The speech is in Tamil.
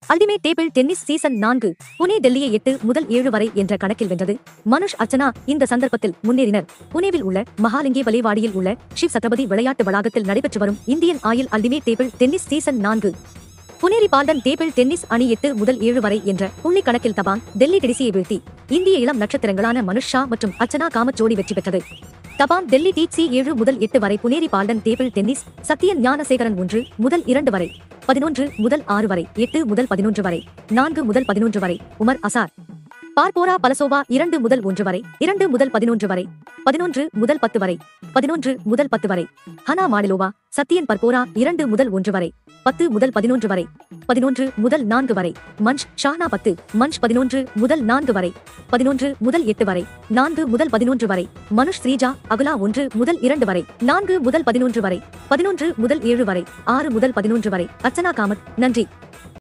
அல்டிமேட் டேபிள் டென்னிஸ் சீசன் நான்கு புனே டெல்லியை எட்டு முதல் ஏழு வரை என்ற கணக்கில் வென்றது மனுஷ் அர்ச்சனா இந்த சந்தர்ப்பத்தில் முன்னேறினர் புனேவில் உள்ள மகாலிங்கே வலைவாடியில் உள்ள ஷிவ் சத்ரபதி விளையாட்டு வளாகத்தில் நடைபெற்று வரும் Indian Oil ultimate table tennis season நான்கு புனேரி பால்டன் டேபிள் டென்னிஸ் அணி எட்டு முதல் ஏழு வரை என்ற புள்ளி கணக்கில் தபாங் டெல்லி டெடிசியை வீழ்த்தி இந்திய இளம் நட்சத்திரங்களான மனுஷ் ஷா மற்றும் அர்ச்சனா காமத் ஜோடி வெற்றி பெற்றது தபாங் டெல்லி டிசி ஏழு முதல் எட்டு வரை புனேரி பால்டன் டேபிள் டென்னிஸ் சத்யன் ஞானசேகரன் ஒன்று முதல் இரண்டு வரை பதினொன்று முதல் ஆறு வரை எட்டு முதல் பதினொன்று வரை நான்கு முதல் பதினொன்று வரை உமர் அசார் பார்போரா பலசோவா இரண்டு முதல் ஒன்று வரை இரண்டு முதல் பதினொன்று வரை பதினொன்று முதல் பத்து வரை பதினொன்று முதல் பத்து வரை ஹனா மாடிலோவா சத்தியன் பர்போரா இரண்டு முதல் ஒன்று வரை பத்து முதல் பதினொன்று வரை பதினொன்று முதல் நான்கு வரை மன்ஷ் ஷானா பத்து மன்ஷ் பதினொன்று முதல் நான்கு வரை பதினொன்று முதல் எட்டு வரை நான்கு முதல் பதினொன்று வரை மனுஷ் ஸ்ரீஜா அகுலா ஒன்று முதல் இரண்டு வரை நான்கு முதல் பதினொன்று வரை பதினொன்று முதல் ஏழு வரை ஆறு முதல் பதினொன்று வரை அர்ச்சனா காமத் நன்றி